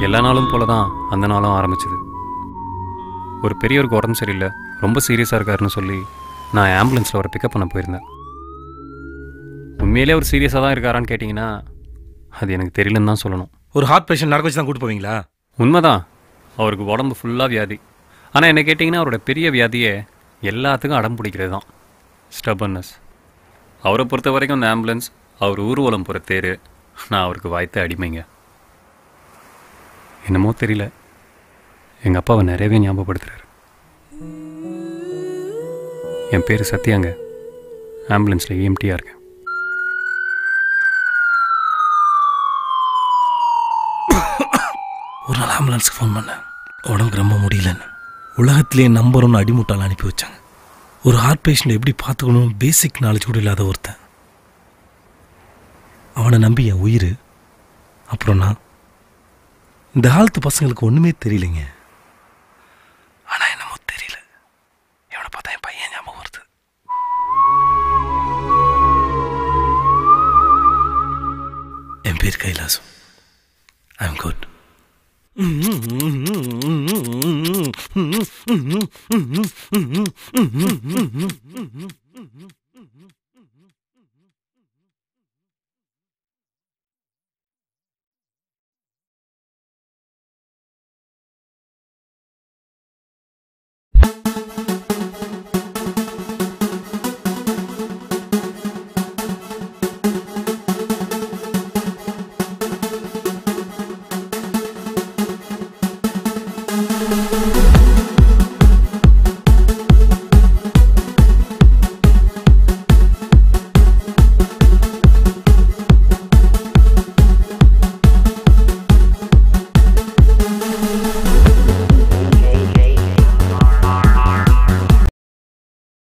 எல்லா நாளும் போல தான் அந்த நாளும் ஆரம்பிச்சது ஒரு பெரியவருக்கு உடம்பு சரியில்லை ரொம்ப சீரியஸாக இருக்காருன்னு சொல்லி நான் ஆம்புலன்ஸில் அவரை பிக்கப் பண்ண போயிருந்தேன் உண்மையிலே அவர் சீரியஸாக தான் இருக்காரான்னு கேட்டிங்கன்னா அது எனக்கு தெரியலன்னு தான் சொல்லணும் ஒரு ஹார்ட் பேஷண்ட் நடக்க வச்சு தான் கூட்டு போவீங்களா உண்மைதான் அவருக்கு உடம்பு ஃபுல்லாக வியாதி ஆனால் என்ன கேட்டிங்கன்னா அவரோட பெரிய வியாதியே எல்லாத்துக்கும் அடம் பிடிக்கிறது தான் ஸ்டபன்னஸ் அவரை பொறுத்த வரைக்கும் இந்த ஆம்புலன்ஸ் அவர் ஊர்வலம் போகிற தேர் நான் அவருக்கு வாய்த்த அடிமைங்க என்னமோ தெரியல எங்கள் அப்பாவை நிறையவே ஞாபகப்படுத்துறாரு என் பேர் சத்யாங்க ஆம்புலன்ஸில் EMT-ஆ இருக்கேன் ஒரு நாள் ஆம்புலன்ஸுக்கு ஃபோன் பண்ணேன் உடம்புக்கு ரொம்ப முடியலன்னு உலகத்திலேயே நம்பர் ஒன்று அடிமுட்டால் அனுப்பி வச்சாங்க ஒரு ஹார்ட் பேஷண்ட் எப்படி பார்த்துக்கணும் பேசிக் நாலேஜ் கூட இல்லாத ஒருத்தன் அவனை நம்பி என் உயிர் அப்புறம் நான் இந்த காலத்து பசங்களுக்கு ஒன்றுமே தெரியலைங்க ஆனால் என்னமோ தெரியல இவனை பார்த்தா என் பையன் ஞாபகம் வருது என் பேர் கைலாசம் ஐ எம் குட்